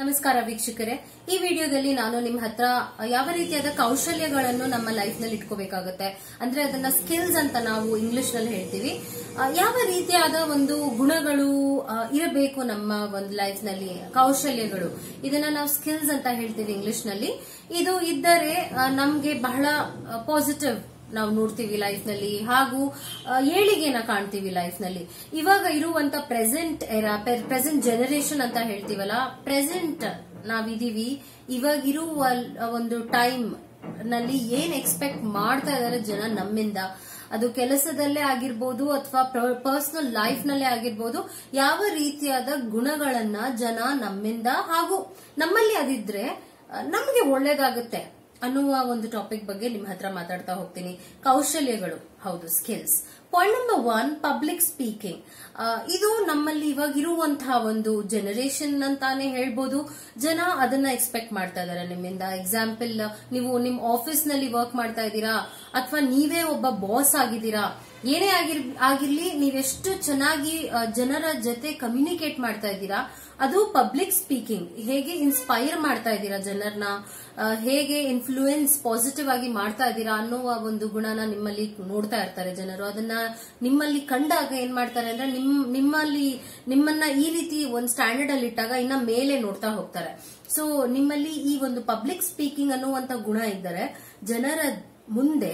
ನಮಸ್ಕಾರ ವೀಕ್ಷಕರೇ ಈ ವಿಡಿಯೋದಲ್ಲಿ ನಾನು ನಿಮ್ಮ ಹತ್ರ ಯಾವ ರೀತಿಯಾದ ಕೌಶಲ್ಯಗಳನ್ನು ನಮ್ಮ ಲೈಫ್ ನಲ್ಲಿ ಇಟ್ಕೋಬೇಕಾಗುತ್ತೆ ಅಂದ್ರೆ ಅದನ್ನ ಸ್ಕಿಲ್ಸ್ ಅಂತ ನಾವು ಇಂಗ್ಲಿಷ್ ನಲ್ಲಿ ಹೇಳ್ತೀವಿ ಆ, ಯಾವ ರೀತಿಯಾದ ಒಂದು ಗುಣಗಳು ಆ, ಇರಬೇಕು ನಮ್ಮ ಒಂದು ಲೈಫ್ ನಲ್ಲಿ ಕೌಶಲ್ಯಗಳು ಇದನ್ನ ನಾವು ಸ್ಕಿಲ್ಸ್ ಅಂತ ಹೇಳ್ತೀವಿ ಇಂಗ್ಲಿಷ್ ನಲ್ಲಿ ಇದು ಇದ್ದರೆ ಆ, ನಮ್ಗೆ ಬಹಳ ಪಾಸಿಟಿವ್ ನಾವು ನೋಡ್ತೀವಿ ಲೈಫ್ ನಲ್ಲಿ ಹಾಗೂ ಆ, ಏಳಿಗೆನ ಕಾಣ್ತೀವಿ ಲೈಫ್ ನಲ್ಲಿ ಇವಾಗ ಇರುವಂತ ಪ್ರೆಸೆಂಟ್ ಎರಾ ಪ್ರೆಸೆಂಟ್ ಜನರೇಷನ್ ಅಂತ ಹೇಳ್ತೀವಲ್ಲ ಪ್ರೆಸೆಂಟ್ ನಾವಿದೀವಿ ಇವಾಗ ಇರುವ ಒಂದು ಟೈಮ್ ನಲ್ಲಿ ಏನ್ ಎಕ್ಸ್ಪೆಕ್ಟ್ ಮಾಡ್ತಾ ಇದಾರೆ ಜನ ನಮ್ಮಿಂದ ಅದು ಕೆಲಸದಲ್ಲೇ ಆಗಿರ್ಬೋದು ಅಥವಾ ಪರ್ಸನಲ್ ಲೈಫ್ ನಲ್ಲೇ ಆಗಿರ್ಬೋದು ಯಾವ ರೀತಿಯಾದ ಗುಣಗಳನ್ನ ಜನ ನಮ್ಮಿಂದ ಹಾಗೂ ನಮ್ಮಲ್ಲಿ ಅದಿದ್ರೆ ಆ, ನಮ್ಗೆ ಒಳ್ಳೇದಾಗುತ್ತೆ ಅನ್ನುವ ಒಂದು ಟಾಪಿಕ್ ಬಗ್ಗೆ ನಿಮ್ಮ ಹತ್ರ ಮಾತಾಡ್ತಾ ಹೋಗ್ತೀನಿ ಕೌಶಲ್ಯಗಳು ಹೌದು skills point number one public speaking ಇದು ನಮ್ಮಲ್ಲಿ ಇವಾಗ ಇರುವಂತಹ ಒಂದು ಜನರೇಷನ್ ಅಂತಾನೆ ಹೇಳ್ಬೋದು ಜನ ಅದನ್ನ ಎಕ್ಸ್ಪೆಕ್ಟ್ ಮಾಡ್ತಾ ಇದಾರೆ ನಿಮ್ಮಿಂದ ಎಕ್ಸಾಂಪಲ್ ನೀವು ನಿಮ್ ಆಫೀಸ್ ನಲ್ಲಿ ವರ್ಕ್ ಮಾಡ್ತಾ ಇದ್ದೀರಾ ಅಥವಾ ನೀವೇ ಒಬ್ಬ ಬಾಸ್ ಆಗಿದ್ದೀರಾ ಏನೇ ಆಗಿರ್ ಆಗಿರ್ಲಿ ನೀವೆಷ್ಟು ಚೆನ್ನಾಗಿ ಆ, ಜನರ ಜೊತೆ ಕಮ್ಯುನಿಕೇಟ್ ಮಾಡ್ತಾ ಇದ್ದೀರಾ ಅದು ಪಬ್ಲಿಕ್ ಸ್ಪೀಕಿಂಗ್ ಹೇಗೆ ಇನ್ಸ್ಪೈರ್ ಮಾಡ್ತಾ ಇದ್ದೀರಾ ಜನರನ್ನ ಆ, ಹೇಗೆ ಇನ್ಫ್ಲೂಯೆನ್ಸ್ ಪಾಸಿಟಿವ್ ಆಗಿ ಮಾಡ್ತಾ ಇದ್ದೀರಾ ಅನ್ನುವ ಒಂದು ಗುಣನ ನಿಮ್ಮಲ್ಲಿ ನೋಡ್ತಾ ಇರ್ತಾರೆ ಜನರು ಅದನ್ನ ನಿಮ್ಮಲ್ಲಿ ಕಂಡಾಗ ಏನ್ ಮಾಡ್ತಾರೆ ಅಂದ್ರೆ ನಿಮ್ ನಿಮ್ಮಲ್ಲಿ ನಿಮ್ಮನ್ನ ಈ ರೀತಿ ಒಂದು ಸ್ಟ್ಯಾಂಡರ್ಡ್ ಅಲ್ಲಿ ಇಟ್ಟಾಗ ಇನ್ನ ಮೇಲೆ ನೋಡ್ತಾ ಹೋಗ್ತಾರೆ ಸೊ ನಿಮ್ಮಲ್ಲಿ ಈ ಒಂದು ಪಬ್ಲಿಕ್ ಸ್ಪೀಕಿಂಗ್ ಅನ್ನುವಂತ ಗುಣ ಇದ್ದರೆ ಜನರ ಮುಂದೆ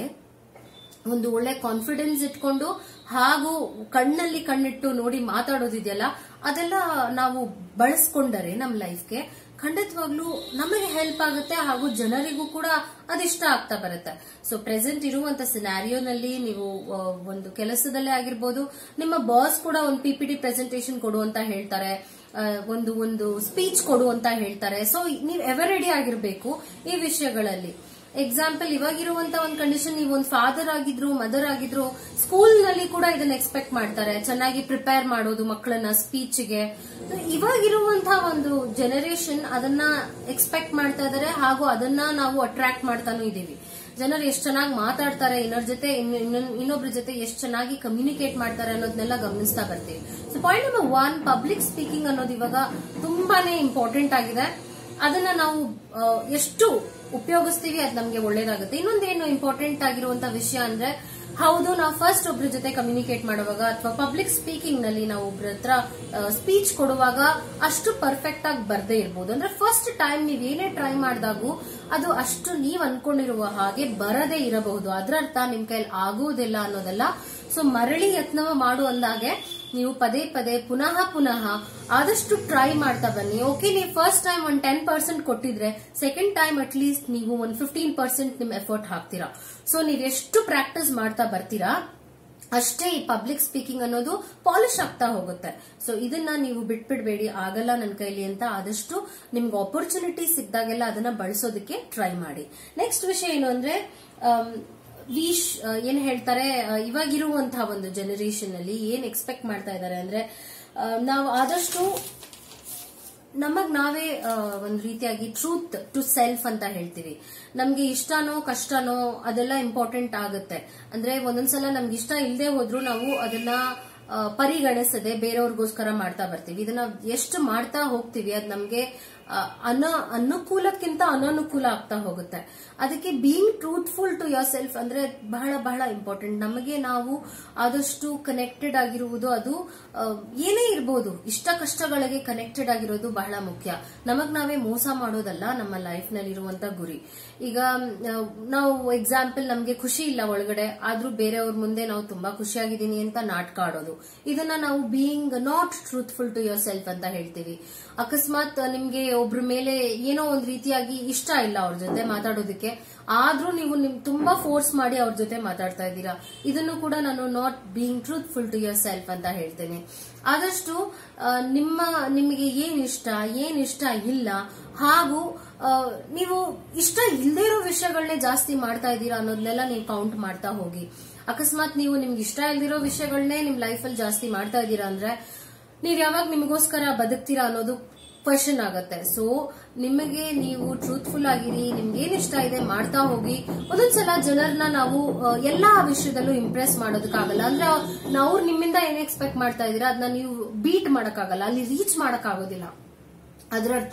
ಒಂದು ಒಳ್ಳೆ ಕಾನ್ಫಿಡೆನ್ಸ್ ಇಟ್ಕೊಂಡು ಹಾಗೂ ಕಣ್ಣಲ್ಲಿ ಕಣ್ಣಿಟ್ಟು ನೋಡಿ ಮಾತಾಡೋದಿದೆಯಲ್ಲ ಅದೆಲ್ಲ ನಾವು ಬಳಸ್ಕೊಂಡರೆ ನಮ್ಮ ಲೈಫ್ಗೆ ಖಂಡಿತವಾಗ್ಲೂ ನಮಗೆ ಹೆಲ್ಪ್ ಆಗುತ್ತೆ ಹಾಗೂ ಜನರಿಗೂ ಕೂಡ ಅದಿಷ್ಟ ಆಗ್ತಾ ಬರುತ್ತೆ ಸೊ ಪ್ರೆಸೆಂಟ್ ಇರುವಂತ ಸಿನಾರಿಯೋನಲ್ಲಿ ನೀವು ಆ, ಒಂದು ಕೆಲಸದಲ್ಲೇ ಆಗಿರ್ಬೋದು ನಿಮ್ಮ ಬಾಸ್ ಕೂಡ ಒಂದು ಪಿ ಪಿ ಟಿ ಪ್ರೆಸೆಂಟೇಶನ್ ಕೊಡು ಅಂತ ಹೇಳ್ತಾರೆ ಆ, ಒಂದು ಒಂದು ಸ್ಪೀಚ್ ಕೊಡು ಅಂತ ಹೇಳ್ತಾರೆ ಸೊ ನೀವು ಎವರ್ ರೆಡಿ ಆಗಿರ್ಬೇಕು ಈ ವಿಷಯಗಳಲ್ಲಿ ಎಕ್ಸಾಂಪಲ್ ಇವಾಗಿರುವಂತ ಒಂದು ಕಂಡೀಷನ್ ನೀವು ಒಂದು ಫಾದರ್ ಆಗಿದ್ರು ಮದರ್ ಆಗಿದ್ರು ಸ್ಕೂಲ್ ನಲ್ಲಿ ಕೂಡ ಇದನ್ನ ಎಕ್ಸ್ಪೆಕ್ಟ್ ಮಾಡ್ತಾರೆ ಚೆನ್ನಾಗಿ ಪ್ರಿಪೇರ್ ಮಾಡೋದು ಮಕ್ಕಳನ್ನ ಸ್ಪೀಚ್ಗೆ ಇವಾಗಿರುವಂತಹ ಒಂದು ಜನರೇಷನ್ ಅದನ್ನ ಎಕ್ಸ್ಪೆಕ್ಟ್ ಮಾಡ್ತಾ ಇದಾರೆ ಹಾಗೂ ಅದನ್ನ ನಾವು ಅಟ್ರಾಕ್ಟ್ ಮಾಡ್ತಾನೂ ಇದೀವಿ ಜನರು ಎಷ್ಟು ಚೆನ್ನಾಗಿ ಮಾತಾಡ್ತಾರೆ ಇನ್ನೊರ್ ಜೊತೆ ಇನ್ನು- ಇನ್ನೊಂದ್- ಇನ್ನೊಬ್ರ ಜೊತೆ ಎಷ್ಟು ಚೆನ್ನಾಗಿ ಕಮ್ಯುನಿಕೇಟ್ ಮಾಡ್ತಾರೆ ಅನ್ನೋದನ್ನೆಲ್ಲ ಗಮನಿಸ್ತಾ ಬರ್ತೀವಿ so point number one public speaking ಅನ್ನೋದು ಇವಾಗ ತುಂಬಾನೇ ಇಂಪಾರ್ಟೆಂಟ್ ಆಗಿದೆ ಅದನ್ನ ನಾವು ಆ, ಎಷ್ಟು ಉಪಯೋಗಿಸ್ತೀವಿ ಅದು ನಮ್ಗೆ ಒಳ್ಳೇದಾಗುತ್ತೆ ಇನ್ನೊಂದೇನು ಇಂಪಾರ್ಟೆಂಟ್ ಆಗಿರುವಂತ ವಿಷಯ ಅಂದ್ರೆ ಹೌದು ನಾವು ಫಸ್ಟ್ ಒಬ್ರ ಜೊತೆ ಕಮ್ಯುನಿಕೇಟ್ ಮಾಡುವಾಗ ಅಥವಾ ಪಬ್ಲಿಕ್ ಸ್ಪೀಕಿಂಗ್ ನಲ್ಲಿ ನಾವು ಒಬ್ರ ಹತ್ರ ಸ್ಪೀಚ್ ಕೊಡುವಾಗ ಅಷ್ಟು ಪರ್ಫೆಕ್ಟ್ ಆಗಿ ಬರ್ದೇ ಇರ್ಬೋದು ಅಂದ್ರೆ ಫಸ್ಟ್ ಟೈಮ್ ನೀವ್ ಏನೇ ಟ್ರೈ ಮಾಡಿದಾಗೂ ಅದು ಅಷ್ಟು ನೀವ್ ಅನ್ಕೊಂಡಿರುವ ಹಾಗೆ ಬರದೇ ಇರಬಹುದು ಅದರ ಅರ್ಥ ನಿಮ್ ಕೈಲಿ ಆಗುವುದಿಲ್ಲ ಅನ್ನೋದಲ್ಲ ಸೊ ಮರಳಿ ಯತ್ನವ ಮಾಡು ಅಂದಾಗೆ ನೀವು ಪದೇ ಪದೇ ಪುನಃ ಪುನಃ ಆದಷ್ಟು ಟ್ರೈ ಮಾಡ್ತಾ ಬನ್ನಿ ಓಕೆ ನೀವು ಫಸ್ಟ್ ಟೈಮ್ ಒಂದ್ ಟೆನ್ ಪರ್ಸೆಂಟ್ ಕೊಟ್ಟಿದ್ರೆ ಸೆಕೆಂಡ್ ಟೈಮ್ ಅಟ್ ಲೀಸ್ಟ್ ನೀವು ಒಂದ್ ಫಿಫ್ಟೀನ್ ಪರ್ಸೆಂಟ್ ನಿಮ್ ಎಫರ್ಟ್ ಹಾಕ್ತೀರಾ ಸೊ ನೀವು ಎಷ್ಟು ಪ್ರಾಕ್ಟೀಸ್ ಮಾಡ್ತಾ ಬರ್ತೀರಾ ಅಷ್ಟೇ ಈ ಪಬ್ಲಿಕ್ ಸ್ಪೀಕಿಂಗ್ ಅನ್ನೋದು ಪಾಲಿಶ್ ಆಗ್ತಾ ಹೋಗುತ್ತೆ ಸೊ ಇದನ್ನ ನೀವು ಬಿಟ್ಬಿಡ್ಬೇಡಿ ಆಗಲ್ಲ ನನ್ನ ಕೈಲಿ ಅಂತ ಆದಷ್ಟು ನಿಮ್ಗೆ ಆಪರ್ಚುನಿಟಿ ಸಿಕ್ದಾಗೆಲ್ಲ ಅದನ್ನ ಬಳಸೋದಕ್ಕೆ ಟ್ರೈ ಮಾಡಿ ನೆಕ್ಸ್ಟ್ ವಿಷಯ ಏನು ಅಂದ್ರೆ ಆಮ್, ವೀಶ್ ಏನ್ ಹೇಳ್ತಾರೆ ಆ, ಇವಾಗಿರುವಂತಹ ಒಂದು ಜನರೇಷನ್ ಅಲ್ಲಿ ಏನ್ ಎಕ್ಸ್ಪೆಕ್ಟ್ ಮಾಡ್ತಾ ಇದ್ದಾರೆ ಅಂದ್ರೆ ಆ, ನಾವು ಆದಷ್ಟು ನಮಗ್ ನಾವೇ ಆ, ಒಂದ್ ರೀತಿಯಾಗಿ ಟ್ರೂತ್ ಟು ಸೆಲ್ಫ್ ಅಂತ ಹೇಳ್ತೀವಿ ನಮ್ಗೆ ಇಷ್ಟನೋ ಕಷ್ಟನೋ ಅದೆಲ್ಲ ಇಂಪಾರ್ಟೆಂಟ್ ಆಗುತ್ತೆ ಅಂದ್ರೆ ಒಂದೊಂದ್ಸಲ ನಮ್ಗೆ ಇಷ್ಟ ಇಲ್ಲದೆ ಹೋದ್ರು ನಾವು ಅದನ್ನ ಆ, ಪರಿಗಣಿಸದೆ ಬೇರೆಯವ್ರಿಗೋಸ್ಕರ ಮಾಡ್ತಾ ಬರ್ತೀವಿ ಇದನ್ನ ಎಷ್ಟು ಮಾಡ್ತಾ ಹೋಗ್ತೀವಿ ಅದ್ ನಮ್ಗೆ ಆ, ಅನ ಅನುಕೂಲಕ್ಕಿಂತ ಅನನುಕೂಲ ಆಗ್ತಾ ಹೋಗುತ್ತೆ ಅದಕ್ಕೆ being truthful to yourself ಅಂದ್ರೆ ಬಹಳ ಬಹಳ ಇಂಪಾರ್ಟೆಂಟ್ ನಮಗೆ ನಾವು ಆದಷ್ಟು ಕನೆಕ್ಟೆಡ್ ಆಗಿರುವುದು ಅದು ಆ, ಏನೇ ಇರ್ಬೋದು ಇಷ್ಟ ಕಷ್ಟಗಳಿಗೆ ಕನೆಕ್ಟೆಡ್ ಆಗಿರೋದು ಬಹಳ ಮುಖ್ಯ ನಮಗ್ ನಾವೇ ಮೋಸ ಮಾಡೋದಲ್ಲ ನಮ್ಮ ಲೈಫ್ ನಲ್ಲಿ ಇರುವಂತ ಗುರಿ ಈಗ ಆ, ನಾವು ಎಕ್ಸಾಂಪಲ್ ನಮ್ಗೆ ಖುಷಿ ಇಲ್ಲ ಒಳಗಡೆ ಆದ್ರೂ ಬೇರೆಯವ್ರ ಮುಂದೆ ನಾವು ತುಂಬಾ ಖುಷಿಯಾಗಿದ್ದೀನಿ ಅಂತ ನಾಟಕ ಆಡೋದು ಇದನ್ನ ನಾವು being not truthful to yourself ಅಂತ ಹೇಳ್ತೀವಿ ಅಕಸ್ಮಾತ್ ನಿಮ್ಗೆ ಒಬ್ರ ಮೇಲೆ ಏನೋ ಒಂದ್ ರೀತಿಯಾಗಿ ಇಷ್ಟ ಇಲ್ಲ ಅವ್ರ ಜೊತೆ ಮಾತಾಡೋದಕ್ಕೆ ಆದ್ರೂ ನೀವು ನಿಮ್ ತುಂಬಾ ಫೋರ್ಸ್ ಮಾಡಿ ಅವ್ರ ಜೊತೆ ಮಾತಾಡ್ತಾ ಇದ್ದೀರಾ ಇದನ್ನು ಕೂಡ ನಾನು not being truthful to yourself ಅಂತ ಹೇಳ್ತೇನೆ ಆದಷ್ಟು ಆ, ನಿಮ್ಮ ನಿಮಗೆ ಏನ್ ಇಷ್ಟ ಏನ್ ಇಷ್ಟ ಇಲ್ಲ ಹಾಗೂ ಆ, ನೀವು ಇಷ್ಟ ಇಲ್ಲದೇ ಇರೋ ವಿಷಯಗಳನ್ನೇ ಜಾಸ್ತಿ ಮಾಡ್ತಾ ಇದ್ದೀರಾ ಅನ್ನೋದನ್ನೆಲ್ಲ ನೀವು ಕೌಂಟ್ ಮಾಡ್ತಾ ಹೋಗಿ ಅಕಸ್ಮಾತ್ ನೀವು ನಿಮ್ಗೆ ಇಷ್ಟ ಇಲ್ದಿರೋ ವಿಷಯಗಳನ್ನೇ ನಿಮ್ ಲೈಫಲ್ಲಿ ಜಾಸ್ತಿ ಮಾಡ್ತಾ ಇದ್ದೀರಾ ಅಂದ್ರೆ ನೀವ್ ಯಾವಾಗ ನಿಮಗೋಸ್ಕರ ಬದುಕ್ತೀರಾ ಅನ್ನೋದು ಕ್ವಶನ್ ಆಗತ್ತೆ ಸೊ ನಿಮಗೆ ನೀವು ಟ್ರೂತ್ಫುಲ್ ಆಗಿರಿ ನಿಮ್ಗೆ ಏನ್ ಇಷ್ಟ ಇದೆ ಮಾಡ್ತಾ ಹೋಗಿ ಒಂದೊಂದ್ಸಲ ಜನರನ್ನ ನಾವು ಆ, ಎಲ್ಲಾ ವಿಷಯದಲ್ಲೂ ಇಂಪ್ರೆಸ್ ಮಾಡೋದಕ್ಕಾಗಲ್ಲ ಅಂದ್ರೆ ನಾವು ನಿಮ್ಮಿಂದ ಏನ್ ಎಕ್ಸ್ಪೆಕ್ಟ್ ಮಾಡ್ತಾ ಇದೀರಾ ಅದನ್ನ ನೀವು ಬೀಟ್ ಮಾಡಕ್ಕಾಗಲ್ಲ ಅಲ್ಲಿ ರೀಚ್ ಮಾಡಕ್ಕಾಗೋದಿಲ್ಲ ಅದರರ್ಥ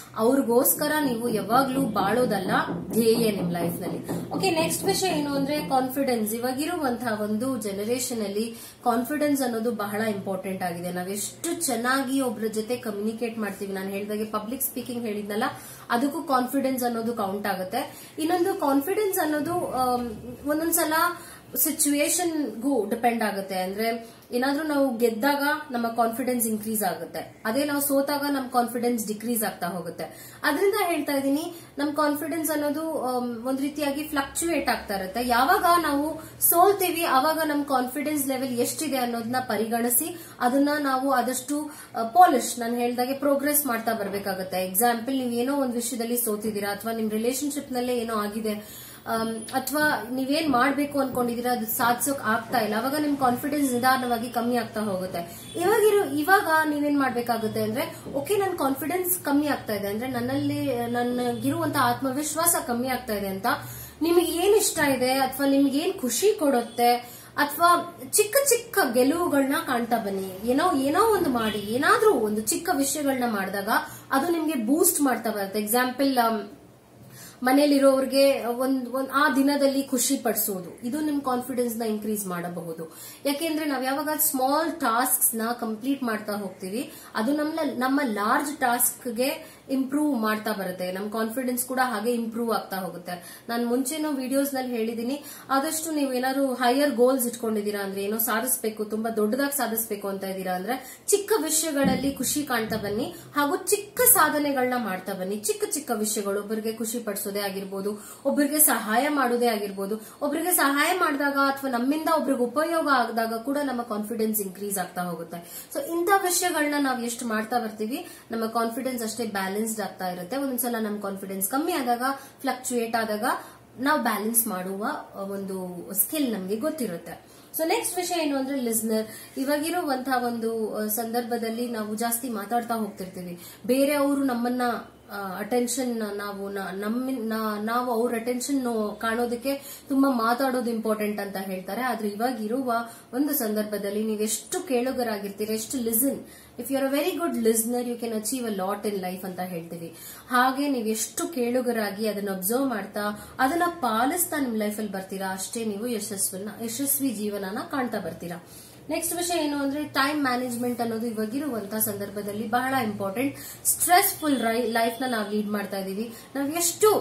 ಅವ್ರಿಗೋಸ್ಕರ ನೀವು ಯಾವಾಗ್ಲೂ ಬಾಳೋದಲ್ಲ ಧ್ಯೇಯ ನಿಮ್ ಲೈಫ್ ನಲ್ಲಿ ಓಕೆ ನೆಕ್ಸ್ಟ್ ವಿಷಯ ಏನು ಅಂದ್ರೆ ಕಾನ್ಫಿಡೆನ್ಸ್ ಇವಾಗಿರುವಂತಹ ಒಂದು ಜನರೇಷನ್ ಅಲ್ಲಿ ಕಾನ್ಫಿಡೆನ್ಸ್ ಅನ್ನೋದು ಬಹಳ ಇಂಪಾರ್ಟೆಂಟ್ ಆಗಿದೆ ನಾವ್ ಎಷ್ಟು ಚೆನ್ನಾಗಿ ಒಬ್ರ ಜೊತೆ ಕಮ್ಯುನಿಕೇಟ್ ಮಾಡ್ತೀವಿ ನಾನು ಹೇಳಿದಾಗೆ ಪಬ್ಲಿಕ್ ಸ್ಪೀಕಿಂಗ್ ಹೇಳಿದ್ನಲ್ಲ ಅದಕ್ಕೂ ಕಾನ್ಫಿಡೆನ್ಸ್ ಅನ್ನೋದು ಕೌಂಟ್ ಆಗುತ್ತೆ ಇನ್ನೊಂದು ಕಾನ್ಫಿಡೆನ್ಸ್ ಅನ್ನೋದು ಆಮ್, ಒಂದೊಂದ್ಸಲ ಸಿಚುವೇಶನ್ಗೂ ಡಿಪೆಂಡ್ ಆಗುತ್ತೆ ಅಂದ್ರೆ ಏನಾದ್ರೂ ನಾವು ಗೆದ್ದಾಗ ನಮ್ಮ ಕಾನ್ಫಿಡೆನ್ಸ್ ಇನ್ಕ್ರೀಸ್ ಆಗುತ್ತೆ ಅದೇ ನಾವು ಸೋತಾಗ ನಮ್ ಕಾನ್ಫಿಡೆನ್ಸ್ ಡಿಕ್ರೀಸ್ ಆಗ್ತಾ ಹೋಗುತ್ತೆ ಅದರಿಂದ ಹೇಳ್ತಾ ಇದ್ದೀನಿ ನಮ್ ಕಾನ್ಫಿಡೆನ್ಸ್ ಅನ್ನೋದು ಆಮ್, ಒಂದ್ ರೀತಿಯಾಗಿ ಫ್ಲಕ್ಚುಯೇಟ್ ಆಗ್ತಾ ಇರುತ್ತೆ ಯಾವಾಗ ನಾವು ಸೋಲ್ತೀವಿ ಅವಾಗ ನಮ್ ಕಾನ್ಫಿಡೆನ್ಸ್ ಲೆವೆಲ್ ಎಷ್ಟಿದೆ ಅನ್ನೋದನ್ನ ಪರಿಗಣಿಸಿ ಅದನ್ನ ನಾವು ಆದಷ್ಟು ಪಾಲಿಶ್ ನಾನು ಹೇಳ್ದಾಗೆ ಪ್ರೋಗ್ರೆಸ್ ಮಾಡ್ತಾ ಬರ್ಬೇಕಾಗುತ್ತೆ ಎಕ್ಸಾಂಪಲ್ ನೀವು ಏನೋ ಒಂದು ವಿಷಯದಲ್ಲಿ ಸೋತಿದ್ದೀರಾ ಅಥವಾ ನಿಮ್ ರಿಲೇಶನ್ಶಿಪ್ ನಲ್ಲೇ ಏನೋ ಆಗಿದೆ ಅಥವಾ ನೀವೇನ್ ಮಾಡ್ಬೇಕು ಅನ್ಕೊಂಡಿದೀರಾ ಅದು ಸಾಧಿಸೋಕ್ ಆಗ್ತಾ ಇಲ್ಲ ಅವಾಗ ನಿಮ್ ಕಾನ್ಫಿಡೆನ್ಸ್ ನಿಧಾನವಾಗಿ ಕಮ್ಮಿ ಆಗ್ತಾ ಹೋಗುತ್ತೆ ಇವಾಗಿರೋ ಇವಾಗ ನೀವೇನ್ ಮಾಡ್ಬೇಕಾಗುತ್ತೆ ಅಂದ್ರೆ ಓಕೆ ನನ್ನ ಕಾನ್ಫಿಡೆನ್ಸ್ ಕಮ್ಮಿ ಆಗ್ತಾ ಇದೆ ಅಂದ್ರೆ ನನ್ನಲ್ಲಿ ನನಗಿರುವಂತ ಆತ್ಮವಿಶ್ವಾಸ ಕಮ್ಮಿ ಆಗ್ತಾ ಇದೆ ಅಂತ ನಿಮಗೆ ಏನ್ ಇಷ್ಟ ಇದೆ ಅಥವಾ ನಿಮ್ಗೆ ಏನ್ ಖುಷಿ ಕೊಡುತ್ತೆ ಅಥವಾ ಚಿಕ್ಕ ಚಿಕ್ಕ ಗೆಲುವುಗಳನ್ನ ಕಾಣ್ತಾ ಬನ್ನಿ ಏನೋ ಏನೋ ಒಂದು ಮಾಡಿ ಏನಾದ್ರೂ ಒಂದು ಚಿಕ್ಕ ವಿಷಯಗಳನ್ನ ಮಾಡಿದಾಗ ಅದು ನಿಮ್ಗೆ ಬೂಸ್ಟ್ ಮಾಡ್ತಾ ಬರುತ್ತೆ ಎಕ್ಸಾಂಪಲ್ ಮನೇಲಿರೋರ್ಗೆ ಒಂದ್ ಒಂದ್ ಆ ದಿನದಲ್ಲಿ ಖುಷಿ ಪಡಿಸೋದು ಇದು ನಿಮ್ ಕಾನ್ಫಿಡೆನ್ಸ್ ನ ಇನ್ಕ್ರೀಸ್ ಮಾಡಬಹುದು ಯಾಕೆಂದ್ರೆ ನಾವ್ ಯಾವಾಗ ಸ್ಮಾಲ್ ಟಾಸ್ಕ್ಸ್ ನ ಕಂಪ್ಲೀಟ್ ಮಾಡ್ತಾ ಹೋಗ್ತೀವಿ ಅದು ನಮ್ಮ ನಮ್ಮ ಲಾರ್ಜ್ ಟಾಸ್ಕ್ ಗೆ ಇಂಪ್ರೂವ್ ಮಾಡ್ತಾ ಬರುತ್ತೆ ನಮ್ ಕಾನ್ಫಿಡೆನ್ಸ್ ಕೂಡ ಹಾಗೆ ಇಂಪ್ರೂವ್ ಆಗ್ತಾ ಹೋಗುತ್ತೆ ನಾನು ಮುಂಚೆನೂ ವಿಡಿಯೋಸ್ ನಲ್ಲಿ ಹೇಳಿದೀನಿ ಆದಷ್ಟು ನೀವು ಏನಾದ್ರು ಹೈಯರ್ ಗೋಲ್ಸ್ ಇಟ್ಕೊಂಡಿದೀರಾ ಅಂದ್ರೆ ಏನೋ ಸಾಧಿಸಬೇಕು ತುಂಬಾ ದೊಡ್ಡದಾಗಿ ಸಾಧಿಸಬೇಕು ಅಂತ ಇದ್ದೀರಾ ಅಂದ್ರೆ ಚಿಕ್ಕ ವಿಷಯಗಳಲ್ಲಿ ಖುಷಿ ಕಾಣ್ತಾ ಬನ್ನಿ ಹಾಗೂ ಚಿಕ್ಕ ಸಾಧನೆಗಳನ್ನ ಮಾಡ್ತಾ ಬನ್ನಿ ಚಿಕ್ಕ ಚಿಕ್ಕ ವಿಷಯಗಳು ಒಬ್ಬರಿಗೆ ಖುಷಿ ಪಡಿಸೋದೇ ಆಗಿರ್ಬೋದು ಒಬ್ಬರಿಗೆ ಸಹಾಯ ಮಾಡೋದೇ ಆಗಿರ್ಬೋದು ಒಬ್ಬರಿಗೆ ಸಹಾಯ ಮಾಡಿದಾಗ ಅಥವಾ ನಮ್ಮಿಂದ ಒಬ್ರಿಗೆ ಉಪಯೋಗ ಆದಾಗ ಕೂಡ ನಮ್ಮ ಕಾನ್ಫಿಡೆನ್ಸ್ ಇನ್ಕ್ರೀಸ್ ಆಗ್ತಾ ಹೋಗುತ್ತೆ ಸೊ ಇಂಥ ವಿಷಯಗಳನ್ನ ನಾವು ಎಷ್ಟು ಮಾಡ್ತಾ ಬರ್ತೀವಿ ನಮ್ಮ ಕಾನ್ಫಿಡೆನ್ಸ್ ಅಷ್ಟೇ ಬ್ಯಾಲೆನ್ಸ್ಡ್ ಆಗ್ತಾ ಇರುತ್ತೆ ಒಂದೊಂದ್ಸಲ ನಮ್ಮ ಕಾನ್ಫಿಡೆನ್ಸ್ ಕಮ್ಮಿ ಆದಾಗ ಫ್ಲಕ್ಚುಯೇಟ್ ಆದಾಗ ನಾವು ಬ್ಯಾಲೆನ್ಸ್ ಮಾಡುವ ಒಂದು ಸ್ಕಿಲ್ ನಮಗೆ ಗೊತ್ತಿರುತ್ತೆ ಸೊ ನೆಕ್ಸ್ಟ್ ವಿಷಯ ಏನು ಅಂದ್ರೆ ಲಿಸ್ನರ್ ಇವಾಗಿರುವಂತಹ ಒಂದು ಆ, ಸಂದರ್ಭದಲ್ಲಿ ನಾವು ಜಾಸ್ತಿ ಮಾತಾಡ್ತಾ ಹೋಗ್ತಿರ್ತೀವಿ ಬೇರೆಯವರು ನಮ್ಮನ್ನ ಅಟೆನ್ಷನ್ ನಾವು ನ- ನಮ್ಮಿ- ನಾ- ನಾವು ಅವ್ರ ಅಟೆನ್ಷನ್ ಕಾಣೋದಕ್ಕೆ ತುಂಬಾ ಮಾತಾಡೋದು ಇಂಪಾರ್ಟೆಂಟ್ ಅಂತ ಹೇಳ್ತಾರೆ ಆದ್ರೆ ಇವಾಗ ಇರುವ ಒಂದು ಸಂದರ್ಭದಲ್ಲಿ ನೀವೆಷ್ಟು ಕೇಳುಗರಾಗಿರ್ತೀರಿ ಎಷ್ಟು listen if you are a very good listener you can achieve a lot in life ಅಂತ ಹೇಳ್ತೀವಿ ಹಾಗೆ ನೀವು ಎಷ್ಟು ಕೇಳುಗರಾಗಿ ಅದನ್ನ ಅಬ್ಸರ್ವ್ ಮಾಡ್ತಾ ಅದನ್ನ ಪಾಲಿಸ್ತಾ ನಿಮ್ ಲೈಫಲ್ಲಿ ಬರ್ತೀರಾ ಅಷ್ಟೇ ನೀವು ಯಶಸ್ವನ್ನ ಯಶಸ್ವಿ ಜೀವನನ ಕಾಣ್ತಾ ಬರ್ತೀರಾ ನೆಕ್ಸ್ಟ್ ವಿಷಯ ಏನು ಅಂದ್ರೆ ಟೈಮ್ ಮ್ಯಾನೇಜ್ಮೆಂಟ್ ಅನ್ನೋದು ಇವಾಗಿರುವಂತಹ ಸಂದರ್ಭದಲ್ಲಿ ಬಹಳ ಇಂಪಾರ್ಟೆಂಟ್ ಸ್ಟ್ರೆಸ್ಫುಲ್ ಲೈಫ್ ನ ನಾವು ಲೀಡ್ ಮಾಡ್ತಾ ಇದೀವಿ ನಾವು ಎಷ್ಟು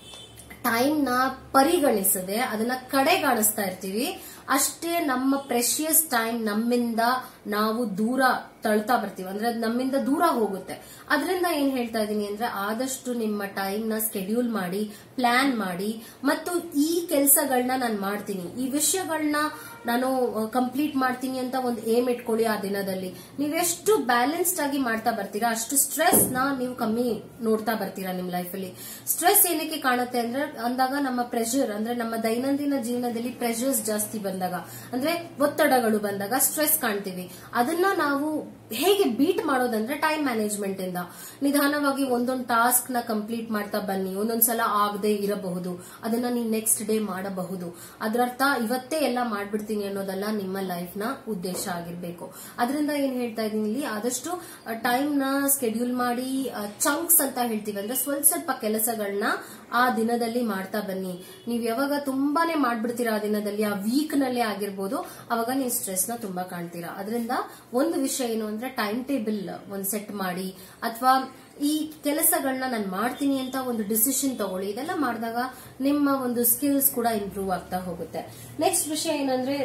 ಟೈಮ್ ನ ಪರಿಗಣಿಸದೆ ಅದನ್ನ ಕಡೆಗಾಣಿಸ್ತಾ ಇರ್ತೀವಿ ಅಷ್ಟೇ ನಮ್ಮ ಪ್ರೆಷಿಯಸ್ ಟೈಮ್ ನಮ್ಮಿಂದ ನಾವು ದೂರ ತಳ್ತಾ ಬರ್ತೀವಿ ಅಂದ್ರೆ ಅದು ನಮ್ಮಿಂದ ದೂರ ಹೋಗುತ್ತೆ ಅದರಿಂದ ಏನ್ ಹೇಳ್ತಾ ಇದ್ದೀನಿ ಅಂದ್ರೆ ಆದಷ್ಟು ನಿಮ್ಮ ಟೈಮ್ ನ ಸ್ಕೆಡ್ಯೂಲ್ ಮಾಡಿ ಪ್ಲಾನ್ ಮಾಡಿ ಮತ್ತು ಈ ಕೆಲಸಗಳನ್ನ ನಾನು ಮಾಡ್ತೀನಿ ಈ ವಿಷಯಗಳನ್ನ ನಾನು ಕಂಪ್ಲೀಟ್ ಮಾಡ್ತೀನಿ ಅಂತ ಒಂದು ಏಮ್ ಇಟ್ಕೊಳ್ಳಿ ಆ ದಿನದಲ್ಲಿ ನೀವೆಷ್ಟು ಬ್ಯಾಲೆನ್ಸ್ಡ್ ಆಗಿ ಮಾಡ್ತಾ ಬರ್ತೀರಾ ಅಷ್ಟು ಸ್ಟ್ರೆಸ್ ನ ನೀವು ಕಮ್ಮಿ ನೋಡ್ತಾ ಬರ್ತೀರಾ ನಿಮ್ ಲೈಫಲ್ಲಿ ಸ್ಟ್ರೆಸ್ ಏನಕ್ಕೆ ಕಾಣುತ್ತೆ ಅಂದ್ರೆ ಅಂದಾಗ ನಮ್ಮ ಪ್ರೆಷರ್ ಅಂದ್ರೆ ನಮ್ಮ ದೈನಂದಿನ ಜೀವನದಲ್ಲಿ ಪ್ರೆಷರ್ಸ್ ಜಾಸ್ತಿ ಬಂದಾಗ ಅಂದ್ರೆ ಒತ್ತಡಗಳು ಬಂದಾಗ ಸ್ಟ್ರೆಸ್ ಕಾಣ್ತೀವಿ ಅದನ್ನ ನಾವು ಹೇಗೆ ಬೀಟ್ ಮಾಡೋದಂದ್ರೆ ಟೈಮ್ ಮ್ಯಾನೇಜ್ಮೆಂಟ್ ಇಂದ ನಿಧಾನವಾಗಿ ಒಂದೊಂದು ಟಾಸ್ಕ್ ನ ಕಂಪ್ಲೀಟ್ ಮಾಡ್ತಾ ಬನ್ನಿ ಒಂದೊಂದ್ಸಲ ಆಗದೆ ಇರಬಹುದು ಅದನ್ನ ನೀವು ನೆಕ್ಸ್ಟ್ ಡೇ ಮಾಡಬಹುದು ಅದರರ್ಥ ಇವತ್ತೇ ಎಲ್ಲ ಮಾಡ್ಬಿಡ್ತೀನಿ ಅನ್ನೋದಲ್ಲ ನಿಮ್ಮ ಲೈಫ್ ನ ಉದ್ದೇಶ ಆಗಿರ್ಬೇಕು ಅದರಿಂದ ಏನ್ ಹೇಳ್ತಾ ಇದೀನಿ ಇಲ್ಲಿ ಆದಷ್ಟು ಟೈಮ್ ನ ಸ್ಕೆಡ್ಯೂಲ್ ಮಾಡಿ ಚಂಕ್ಸ್ ಅಂತ ಹೇಳ್ತೀವಿ ಅಂದ್ರೆ ಸ್ವಲ್ಪ ಸ್ವಲ್ಪ ಕೆಲಸಗಳನ್ನ ಆ ದಿನದಲ್ಲಿ ಮಾಡ್ತಾ ಬನ್ನಿ ನೀವು ಯಾವಾಗ ತುಂಬಾನೇ ಮಾಡ್ಬಿಡ್ತೀರಾ ಆ ದಿನದಲ್ಲಿ ಆ ವೀಕ್ ನಲ್ಲೇ ಆಗಿರ್ಬೋದು ಅವಾಗ ನೀವು ಸ್ಟ್ರೆಸ್ ನ ತುಂಬಾ ಕಾಣ್ತೀರಾ ಅದರಿಂದ ಒಂದು ವಿಷಯ ಏನು ಅಂದ್ರೆ ಟೈಮ್ ಟೇಬಲ್ ಒಂದು ಸೆಟ್ ಮಾಡಿ ಅಥವಾ ಈ ಕೆಲಸಗಳನ್ನ ನಾನು ಮಾಡ್ತೀನಿ ಅಂತ ಒಂದು ಡಿಸಿಷನ್ ತಗೊಳ್ಳಿ ಇದೆಲ್ಲ ಮಾಡಿದಾಗ ನಿಮ್ಮ ಒಂದು ಸ್ಕಿಲ್ಸ್ ಕೂಡ ಇಂಪ್ರೂವ್ ಆಗ್ತಾ ಹೋಗುತ್ತೆ ನೆಕ್ಸ್ಟ್ ವಿಷಯ ಏನಂದ್ರೆ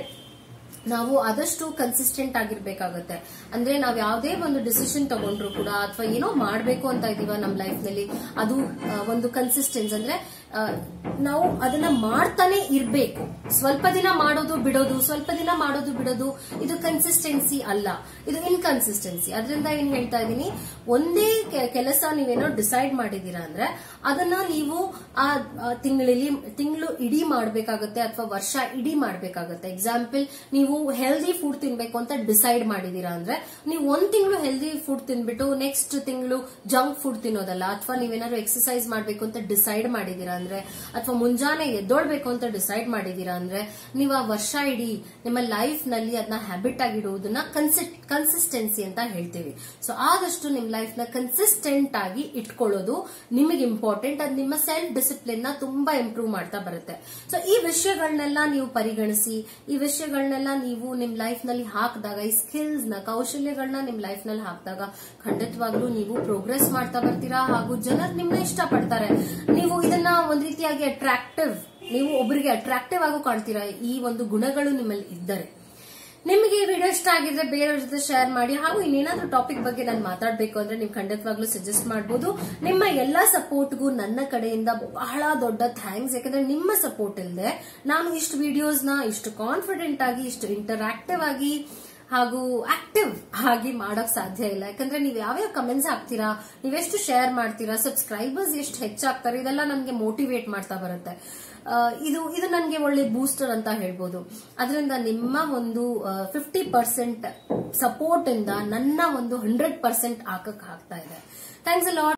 ನಾವು ಆದಷ್ಟು ಕನ್ಸಿಸ್ಟೆಂಟ್ ಆಗಿರ್ಬೇಕಾಗುತ್ತೆ ಅಂದ್ರೆ ನಾವ್ ಯಾವುದೇ ಒಂದು ಡಿಸಿಷನ್ ತಗೊಂಡ್ರು ಕೂಡ ಅಥವಾ ಏನೋ ಮಾಡ್ಬೇಕು ಅಂತ ಇದೀವ ನಮ್ ಲೈಫ್ ನಲ್ಲಿ ಅದು ಆ, ಒಂದು ಕನ್ಸಿಸ್ಟೆನ್ಸ್ ಅಂದ್ರೆ ಆ, ನಾವು ಅದನ್ನ ಮಾಡ್ತಾನೆ ಇರ್ಬೇಕು ಸ್ವಲ್ಪ ದಿನ ಮಾಡೋದು ಬಿಡೋದು ಸ್ವಲ್ಪ ದಿನ ಮಾಡೋದು ಬಿಡೋದು ಇದು ಕನ್ಸಿಸ್ಟೆನ್ಸಿ ಅಲ್ಲ ಇದು ಇನ್ಕನ್ಸಿಸ್ಟೆನ್ಸಿ ಅದರಿಂದ ಏನ್ ಹೇಳ್ತಾ ಇದೀನಿ ಒಂದೇ ಕೆ- ಕೆಲಸ ನೀವೇನೋ ಡಿಸೈಡ್ ಮಾಡಿದೀರಾ ಅಂದ್ರೆ ಅದನ್ನ ನೀವು ಆ ತಿಂಗಳಲ್ಲಿ ತಿಂಗಳು ಇಡೀ ಮಾಡ್ಬೇಕಾಗತ್ತೆ ಅಥವಾ ವರ್ಷ ಇಡೀ ಮಾಡ್ಬೇಕಾಗತ್ತೆ ಎಕ್ಸಾಂಪಲ್ ನೀವು ಹೆಲ್ದಿ ಫುಡ್ ತಿನ್ಬೇಕು ಅಂತ ಡಿಸೈಡ್ ಮಾಡಿದೀರಾ ಅಂದ್ರೆ ನೀವು ಒಂದ್ ತಿಂಗಳು ಹೆಲ್ದಿ ಫುಡ್ ತಿನ್ಬಿಟ್ಟು ನೆಕ್ಸ್ಟ್ ತಿಂಗಳು ಜಂಕ್ ಫುಡ್ ತಿನ್ನೋದಲ್ಲ ಅಥವಾ ನೀವೇನಾದ್ರು ಎಕ್ಸರ್ಸೈಸ್ ಮಾಡ್ಬೇಕು ಅಂತ ಡಿಸೈಡ್ ಮಾಡಿದೀರಾ ಅಂದ್ರೆ ಅಥವಾ ಮುಂಜಾನೆ ಎದ್ದೋಳ್ಬೇಕು ಅಂತ ಡಿಸೈಡ್ ಮಾಡಿದೀರಾ ಅಂದ್ರೆ ನೀವು ಆ ವರ್ಷ ಇಡೀ ನಿಮ್ಮ ಲೈಫ್ ನಲ್ಲಿ ಅದನ್ನ ಹ್ಯಾಬಿಟ್ ಆಗಿಡುವುದನ್ನ ಕನ್ಸಿಸ್ಟೆನ್ಸಿ ಅಂತ ಹೇಳ್ತೀವಿ ಸೊ ಆದಷ್ಟು ನಿಮ್ ಲೈಫ್ ನ ಕನ್ಸಿಸ್ಟೆಂಟ್ ಆಗಿ ಇಟ್ಕೊಳ್ಳೋದು ನಿಮಗೆ ಇಂಪಾರ್ಟೆಂಟ್ ಅದು ನಿಮ್ಮ ಸೆಲ್ಫ್ ಡಿಸಿಪ್ಲಿನ್ ನ ತುಂಬಾ ಇಂಪ್ರೂವ್ ಮಾಡ್ತಾ ಬರುತ್ತೆ ಸೊ ಈ ವಿಷಯಗಳನ್ನೆಲ್ಲ ನೀವು ಪರಿಗಣಿಸಿ ಈ ವಿಷಯಗಳನ್ನೆಲ್ಲ ನೀವು ನಿಮ್ ಲೈಫ್ ನಲ್ಲಿ ಹಾಕಿದಾಗ ಈ ಸ್ಕಿಲ್ಸ್ ನ ಕೌಶಲ್ಯಗಳನ್ನ ನಿಮ್ ಲೈಫ್ ನಲ್ಲಿ ಹಾಕಿದಾಗ ಖಂಡಿತವಾಗ್ಲೂ ನೀವು ಪ್ರೋಗ್ರೆಸ್ ಮಾಡ್ತಾ ಬರ್ತೀರಾ ಹಾಗೂ ಜನರು ನಿಮ್ಮನ್ನ ಇಷ್ಟಪಡ್ತಾರೆ ನೀವು ಇದನ್ನ ಒಂದ್ ರೀತಿಯಾಗಿ ಅಟ್ರಾಕ್ಟಿವ್ ನೀವು ಒಬ್ಬರಿಗೆ ಅಟ್ರಾಕ್ಟಿವ್ ಆಗು ಕಾಣ್ತೀರಾ ಈ ಒಂದು ಗುಣಗಳು ನಿಮ್ಮಲ್ಲಿ ಇದ್ದರೆ ನಿಮಗೆ ಈ ವಿಡಿಯೋ ಇಷ್ಟ ಆಗಿದ್ರೆ ಬೇರೆಯವ್ರ ಜೊತೆ ಶೇರ್ ಮಾಡಿ ಹಾಗೂ ಇನ್ನೇನಾದ್ರೂ ಟಾಪಿಕ್ ಬಗ್ಗೆ ನಾನು ಮಾತಾಡಬೇಕು ಅಂದ್ರೆ ನೀವು ಖಂಡಿತವಾಗ್ಲೂ ಸಜೆಸ್ಟ್ ಮಾಡಬಹುದು ನಿಮ್ಮ ಎಲ್ಲಾ ಸಪೋರ್ಟ್ಗೂ ನನ್ನ ಕಡೆಯಿಂದ ಬಹಳ ದೊಡ್ಡ ಥ್ಯಾಂಕ್ಸ್ ಯಾಕಂದ್ರೆ ನಿಮ್ಮ ಸಪೋರ್ಟ್ ಇಲ್ಲದೆ ನಾನು ಇಷ್ಟು ವಿಡಿಯೋಸ್ ನ ಇಷ್ಟು ಕಾನ್ಫಿಡೆಂಟ್ ಆಗಿ ಇಷ್ಟು ಇಂಟರಾಕ್ಟಿವ್ ಆಗಿ ಹಾಗೂ ಆಕ್ಟಿವ್ ಆಗಿ ಮಾಡೋಕ್ ಸಾಧ್ಯ ಇಲ್ಲ ಯಾಕಂದ್ರೆ ನೀವು ಯಾವ್ಯಾವ ಕಮೆಂಟ್ಸ್ ಹಾಕ್ತೀರಾ ನೀವೆಷ್ಟು ಶೇರ್ ಮಾಡ್ತೀರಾ ಸಬ್ಸ್ಕ್ರೈಬರ್ಸ್ ಎಷ್ಟು ಹೆಚ್ಚಾಗ್ತಾರೆ ಇದೆಲ್ಲ ನಮಗೆ ಮೋಟಿವೇಟ್ ಮಾಡ್ತಾ ಬರುತ್ತೆ ಆ, ಇದು ಇದು ನನಗೆ ಒಳ್ಳೆ ಬೂಸ್ಟರ್ ಅಂತ ಹೇಳ್ಬೋದು ಅದರಿಂದ ನಿಮ್ಮ ಒಂದು ಫಿಫ್ಟಿ ಪರ್ಸೆಂಟ್ ಸಪೋರ್ಟ್ ಇಂದ ನನ್ನ ಒಂದು ಹಂಡ್ರೆಡ್ ಪರ್ಸೆಂಟ್ ಹಾಕಕ್ ಆಗ್ತಾ ಇದೆ ಥ್ಯಾಂಕ್ಸ್ ಅ ಲಾಟ್